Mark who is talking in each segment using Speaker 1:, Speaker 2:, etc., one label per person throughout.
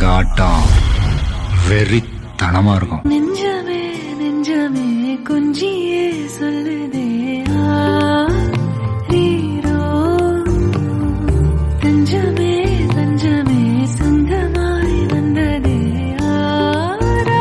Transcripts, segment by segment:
Speaker 1: எங்க ஆட்டம் வெறித்தனமா இருக்கும்
Speaker 2: நெஞ்சமே நெஞ்சமே கொஞ்சியே சொல்லுதே ஆ, ரீரோ. தஞ்சமே தஞ்சமே சொந்தமாய் வந்ததே ஆரா.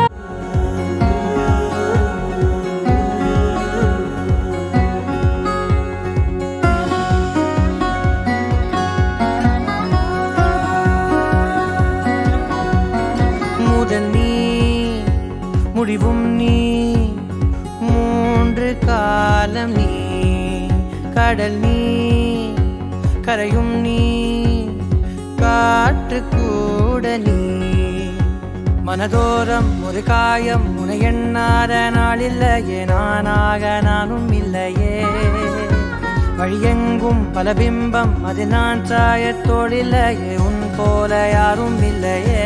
Speaker 3: முதல் நீ முடிவும் நீ மூன்று காலம் நீ கடல் நீ கரையும் நீ காற்று கூட நீ மனதோரம் ஒரு காயம் உனை எண்ணாத நாளில்லையே நானாக நானும் இல்லையே வழியெங்கும் பல பிம்பம் அது நான் சாயத்தோடில்லையே உன் போல யாரும் இல்லையே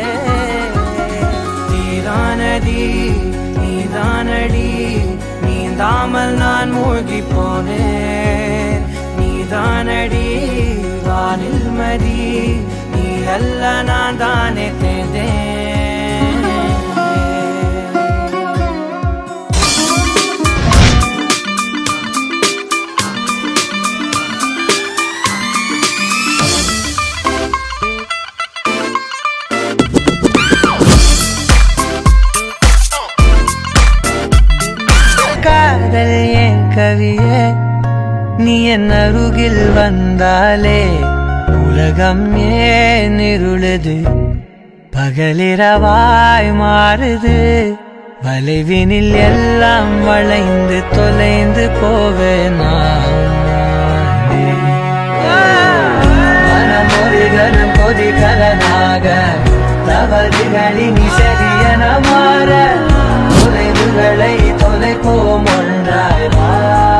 Speaker 3: நீதானடி நீதானடி நீந்தாமல் நான் மூழ்கி போனேன் நீதானடி வானில் மதி நீ அல்ல நான் தானே தேர்ந்தேன் காதல் என் கவியே நீ என் அருகில் வந்தாலே உலகம் ஏன் இருளுது பகலிரவாய் மாறுது வளைவினில் எல்லாம் வளைந்து தொலைந்து போவேனா மனம் ஒரு கணம் கொதிகலனாக தவறுகளின் சரியன மாற தொலைவுகளை தொலைப்போம் ஒன்றாய் வா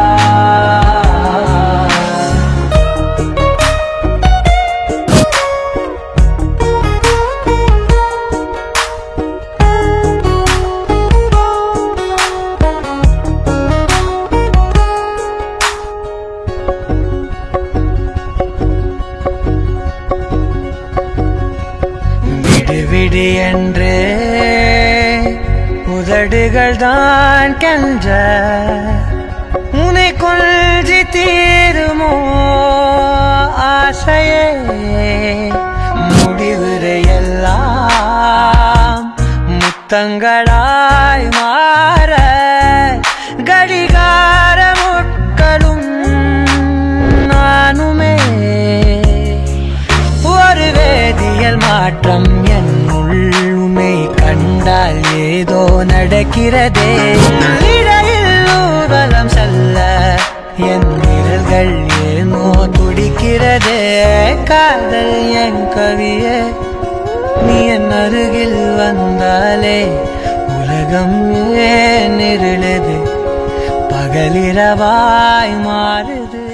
Speaker 3: விடு விடு என்று உதடுகள் தான் கென்ற உனை கொள்சி தீருமோ ஆசையே முடிவுரை எல்லாம் முத்தங்களாய் மாற கடிகார முட்களும் நானுமே ஒரு வேதியியல் மாற்றம் என் உன்னை கண்டால் ஏதோ நடக்கிறதே இடையில் ஊர்வலம் செல்ல என் விரல்கள் ஏனோ துடிக்கிறதே காதல் என் கவியே நீ என் அருகில் வந்தாலே உலகம் ஏன் இருளது பகலிரவாய் மாறுது